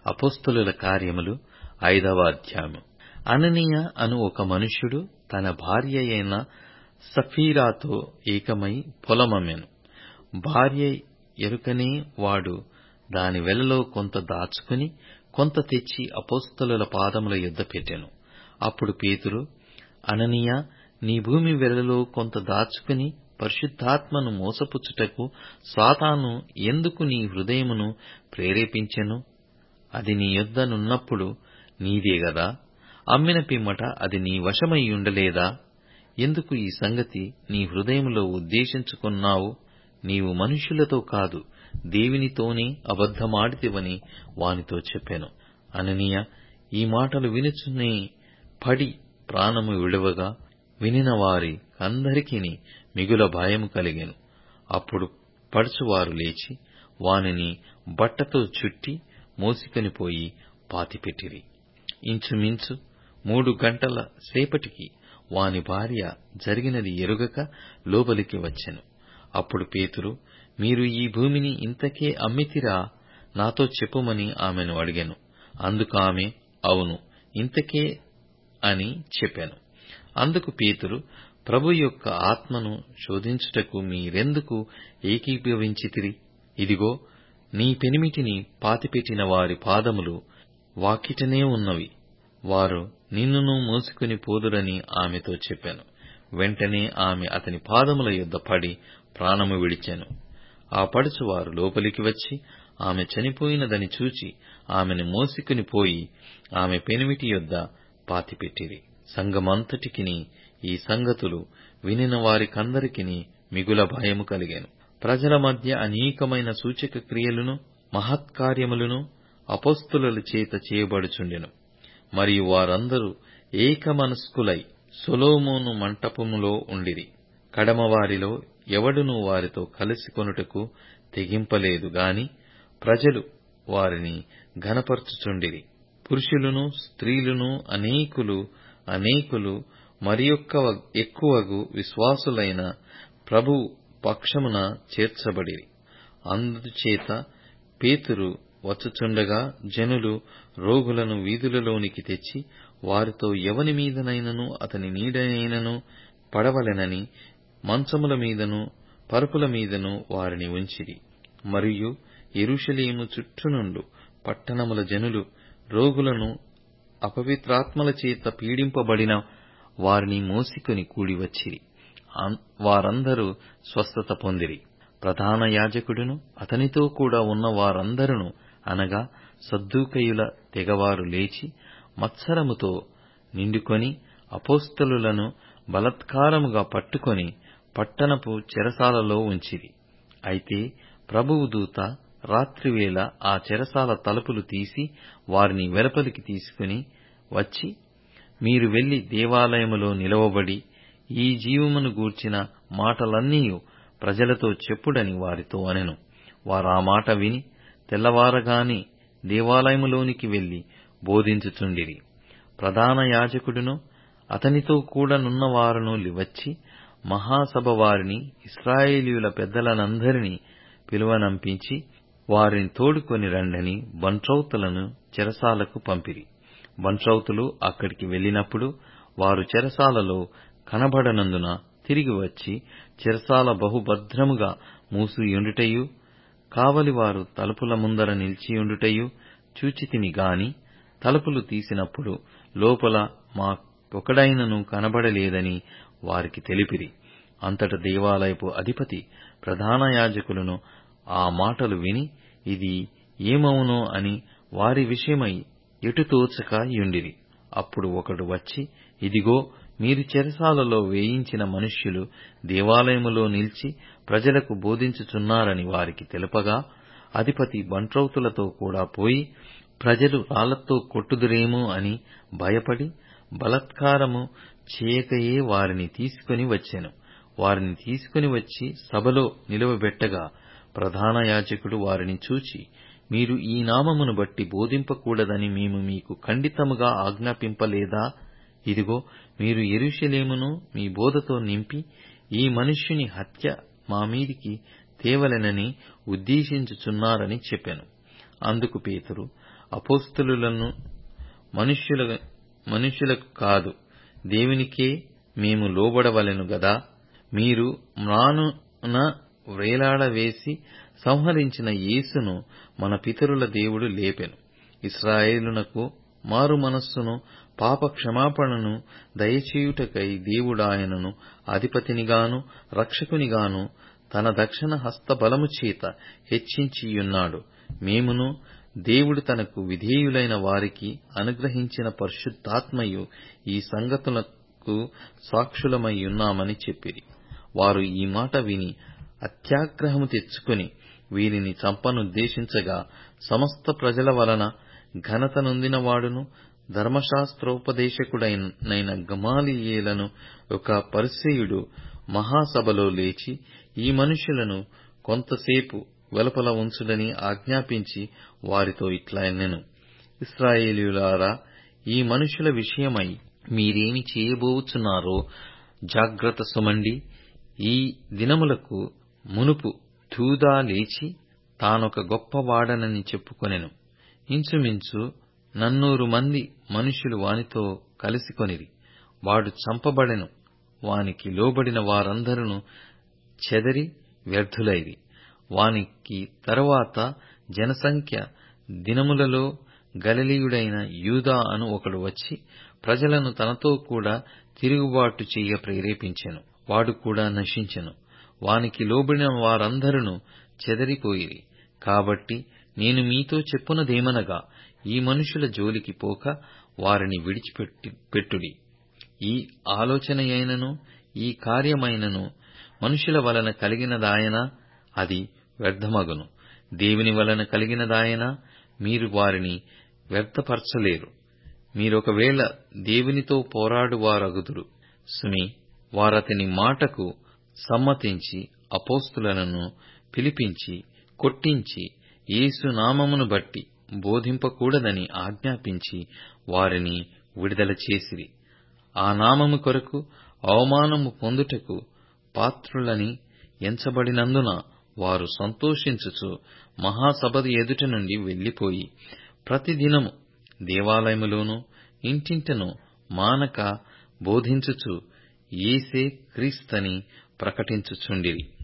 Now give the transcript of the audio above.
అపోస్తలుల కార్యములు ఐదవ అధ్యాయము అననీయ అను ఒక మనుష్యుడు తన భార్య అయిన సఫీరాతో ఏకమై పొలమమ్మెను భార్య ఎరుకనే వాడు దాని వెలలో కొంత దాచుకుని కొంత తెచ్చి అపోస్తలుల పాదముల యొద్ద పెట్టెను అప్పుడు పేతురు అననీయ నీ భూమి వెలలో కొంత దాచుకుని పరిశుద్ధాత్మను మోసపుచ్చుటకు సాతాను ఎందుకు నీ హృదయమును ప్రేరేపించెను అది నీ యొద్ద నున్నప్పుడు నీదే గదా అమ్మిన పిమ్మట అది నీ వశమయ్యుండలేదా ఎందుకు ఈ సంగతి నీ హృదయములో ఉద్దేశించుకున్నావు నీవు మనుష్యులతో కాదు దేవునితోనే అబద్ధమాడితివని వానితో చెప్పెను అననీయ ఈ మాటలు వినుచునే పడి ప్రాణము విడువగా వినిన వారి అందరికిని మిగుల భయము కలిగెను అప్పుడు పడుచువారు లేచి వానిని బట్టతో చుట్టి మోసికొని పోయి పాతిపెట్టిరి ఇంచుమించు మూడు గంటల సేపటికి వాని భార్య జరిగినది ఎరుగక లోపలికి వచ్చెను అప్పుడు పేతురు మీరు ఈ భూమిని ఇంతకే అమ్మితిరా నాతో చెప్పుమని ఆమెను అడిగాను అందుకు ఆమె అవును ఇంతకే అని చెప్పాను అందుకు పేతురు ప్రభు యొక్క ఆత్మను శోధించుటకు మీరెందుకు ఏకీభవించితిరి ఇదిగో నీ పెనిమిటిని పాతిపెట్టిన వారి పాదములు వాకిటనే ఉన్నవి వారు నిన్నును మోసుకుని పోదురని ఆమెతో చెప్పాను వెంటనే ఆమె అతని పాదముల యొద్ద పడి ప్రాణము విడిచెను ఆ పడుచువారు లోపలికి వచ్చి ఆమె చనిపోయినదని చూచి ఆమెను మోసుకుని పోయి ఆమె పెనిమిటి యొద్ద పాతిపెట్టిరి సంగమంతటికిని ఈ సంగతులు వినిన వారికందరికిని మిగుల భయము కలిగెను ప్రజల మధ్య అనేకమైన సూచక క్రియలను మహత్కార్యములను అపోస్తుల చేత చేయబడుచుండెను మరియు వారందరూ ఏకమనస్కులై సొలోమోను మంటపములో ఉండిరి కడమవారిలో ఎవడునూ వారితో కలిసి కొనుటకు తెగింపలేదు గాని ప్రజలు వారిని ఘనపరచుచుండిరి పురుషులను స్త్రీలను అనేకులు అనేకులు మరియొక్క ఎక్కువగు విశ్వాసులైన ప్రభు పక్షమున చేర్చబడిరి అందుచేత పేతురు వచ్చుచుండగా జనులు రోగులను వీధులలోనికి తెచ్చి వారితో ఎవని మీదనైనను అతని నీడనైనను పడవలెనని మంచముల మీదను పరుపుల మీదను వారిని ఉంచిరి మరియు ఎరుషలేము చుట్టునుండు పట్టణముల జనులు రోగులను అపవిత్రాత్మల చేత పీడింపబడిన వారిని మోసికొని కూడి వచ్చిరి వారందరూ స్వస్థత పొందిరి ప్రధాన యాజకుడును అతనితో కూడా ఉన్న వారందరూ అనగా సద్దూకయుల తెగవారు లేచి మత్సరముతో నిండుకొని అపోస్తలులను బలత్కారముగా పట్టుకొని పట్టణపు చెరసాలలో ఉంచిరి అయితే ప్రభువు దూత రాత్రివేళ ఆ చెరసాల తలుపులు తీసి వారిని వెలుపలికి తీసుకుని వచ్చి మీరు వెళ్లి దేవాలయములో నిలవబడి ఈ జీవమును గూర్చిన మాటలన్నీయు ప్రజలతో చెప్పుడని వారితో అనెను వారా మాట విని తెల్లవారగానే దేవాలయములోనికి వెళ్లి బోధించుచుండిరి ప్రధాన యాజకుడును అతనితో కూడా నున్నవారును వచ్చి మహాసభ వారిని ఇస్రాయేలీయుల పెద్దలనందరినీ పిలువనంపించి వారిని తోడుకొని రండని బంట్రౌతులను చెరసాలకు పంపిరి బంట్రౌతులు అక్కడికి వెళ్ళినప్పుడు వారు చెరసాలలో కనబడనందున తిరిగి వచ్చి చెరసాల బహుభద్రముగా మూసియుండుటయు కావలివారు తలుపుల ముందర నిలిచియుండుటయు చూచితిని గాని తలుపులు తీసినప్పుడు లోపల మాకొకడైనను కనబడలేదని వారికి తెలిపిరి అంతట దేవాలయపు అధిపతి ప్రధాన యాజకులను ఆ మాటలు విని ఇది ఏమవునో అని వారి విషయమై ఎటు తోచక యుండిరి అప్పుడు ఒకడు వచ్చి ఇదిగో మీరు చెరసాలలో వేయించిన మనుష్యులు దేవాలయములో నిలిచి ప్రజలకు బోధించుచున్నారని వారికి తెలుపగా అధిపతి బంట్రౌతులతో కూడా పోయి ప్రజలు రాళ్లతో కొట్టుదురేమో అని భయపడి బలత్కారము చేయకయే వారిని తీసుకుని వచ్చెను వారిని తీసుకుని వచ్చి సభలో నిలువబెట్టగా ప్రధాన యాజకుడు వారిని చూచి మీరు ఈ నామమును బట్టి బోధింపకూడదని మేము మీకు ఖండితముగా ఆజ్ఞాపింపలేదా ఇదిగో మీరు యెరూషలేమును మీ బోధతో నింపి ఈ మనుష్యుని హత్య మా మీదికి తేవలెనని ఉద్దేశించుచున్నారని చెప్పెను అందుకు పేతురు అపోస్తలులను మనుష్యుల మనుష్యులకు కాదు దేవునికే మేము లోబడవలెను గదా మీరు మ్రానున వ్రేలాడవేసి సంహరించిన యేసును మన పితరుల దేవుడు లేపెను ఇస్రాయేలునకు మారు మనస్సును పాప క్షమాపణను దయచేయుటకై దేవుడాయనను అధిపతినిగాను రక్షకునిగాను తన దక్షిణ హస్త బలము చేత హెచ్చించియున్నాడు మేమును దేవుడు తనకు విధేయులైన వారికి అనుగ్రహించిన పరిశుద్ధాత్మయు ఈ సంగతులకు సాక్షులమైయున్నామని చెప్పిరి వారు ఈ మాట విని అత్యాగ్రహము తెచ్చుకుని వీరిని చంపనుద్దేశించగా సమస్త ప్రజల వలన ఘనత నొందినవాడును ధర్మశాస్త్రోపదేశకుడైన గమాలియేలను ఒక పరిసయుడు మహాసభలో లేచి ఈ మనుషులను కొంతసేపు వెలుపల ఉంచుడని ఆజ్ఞాపించి వారితో ఇట్లనెను ఇశ్రాయేలీయులారా ఈ మనుషుల విషయమై మీరేమి చేయబోవుచున్నారో జాగ్రత్త సుమండి ఈ దినములకు మునుపు థూదా లేచి తానొక గొప్పవాడనని చెప్పుకొనెను ఇంచుమించు నన్నూరు మంది మనుషులు వానితో కలిసికొనిరి వాడు చంపబడెను వానికి లోబడిన వారందరూ చెదరి వ్యర్థులైరి వానికి తరువాత జనసంఖ్య దినములలో గలిలయుడైన యూదా అను ఒకడు వచ్చి ప్రజలను తనతో కూడా తిరుగుబాటు చెయ్య ప్రేరేపించెను వాడు కూడా నశించెను వానికి లోబడిన వారందరూ చెదరిపోయిరి కాబట్టి నేను మీతో చెప్పునదేమనగా ఈ మనుషుల జోలికి పోక వారిని విడిచిపెట్టుడి ఈ ఆలోచనయైనను ఈ కార్యమైనను మనుషుల వలన కలిగినదాయనా అది వ్యర్థమగును దేవుని వలన కలిగినదాయనా మీరు వారిని వ్యర్థపరచలేరు మీరొకవేళ దేవునితో పోరాడువారగుదురు సుమి వారతని మాటకు సమ్మతించి అపోస్తులను పిలిపించి కొట్టించి యేసు నామమును బట్టి బోధింపకూడదని ఆజ్ఞాపించి వారిని విడుదల చేసిరి ఆ నామము కొరకు అవమానము పొందుటకు పాత్రులని ఎంచబడినందున వారు సంతోషించుచు మహాసభ ఎదుట నుండి వెళ్లిపోయి ప్రతిదినము దేవాలయములోనూ ఇంటింటను మానక బోధించుచు యేసే క్రీస్తని ప్రకటించుచుండిరి